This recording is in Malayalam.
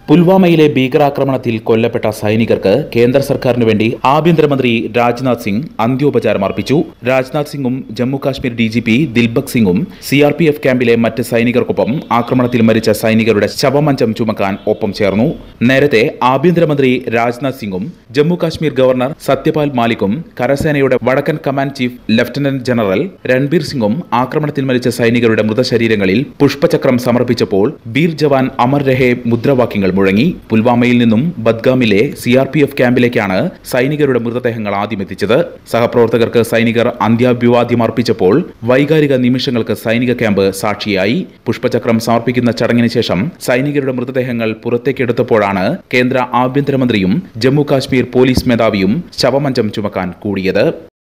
പുൽവാമയിലെ ഭീകരാക്രമണത്തിൽ കൊല്ലപ്പെട്ട സൈനികർക്ക് കേന്ദ്ര സർക്കാരിനു വേണ്ടി ആഭ്യന്തരമന്ത്രി രാജ്നാഥ് സിംഗ് അന്ത്യോപചാരം അർപ്പിച്ചു രാജ്നാഥ് സിംഗും Jammu Kashmir D G P Dilbag സിംഗും സി ആർ പി എഫ് ക്യാമ്പിലെ മറ്റ് സൈനികർക്കൊപ്പം ആക്രമണത്തിൽ മരിച്ച സൈനികരുടെ ശവമഞ്ചം ചുമക്കാൻ ഒപ്പം ചേർന്നു നേരത്തെ ആഭ്യന്തരമന്ത്രി രാജ്നാഥ് സിംഗും ജമ്മു കാശ്മീർ ഗവർണർ സത്യപാൽ മാലിക്കും കരസേനയുടെ വടക്കൻ command chief lieutenant general Ranbir സിംഗും ആക്രമണത്തിൽ മരിച്ച സൈനികരുടെ മൃതശരീരങ്ങളിൽ പുഷ്പചക്രം സമർപ്പിച്ചപ്പോൾ ബീർ ജവാൻ അമർ രഹേ മുദ്രാവാക്യങ്ങൾ മുഴങ്ങി പുൽവാമയിൽ നിന്നും ബദ്ഗാമിലെ സി ആർ പി എഫ് ക്യാമ്പിലേക്കാണ് സൈനികരുടെ മൃതദേഹങ്ങൾ ആദ്യം എത്തിച്ചത് സഹപ്രവർത്തകർക്ക് സൈനികർ അന്ത്യാഭിവാദ്യം അർപ്പിച്ചപ്പോൾ വൈകാരിക നിമിഷങ്ങൾക്ക് സൈനിക ക്യാമ്പ് സാക്ഷിയായി പുഷ്പചക്രം സമർപ്പിക്കുന്ന ചടങ്ങിന് ശേഷം സൈനികരുടെ മൃതദേഹങ്ങൾ പുറത്തേക്കെടുത്തപ്പോഴാണ് കേന്ദ്ര ആഭ്യന്തരമന്ത്രിയും ജമ്മു കാശ്മീർ പോലീസ് മേധാവിയും ശവമഞ്ചം ചുമക്കാൻ കൂടിയത്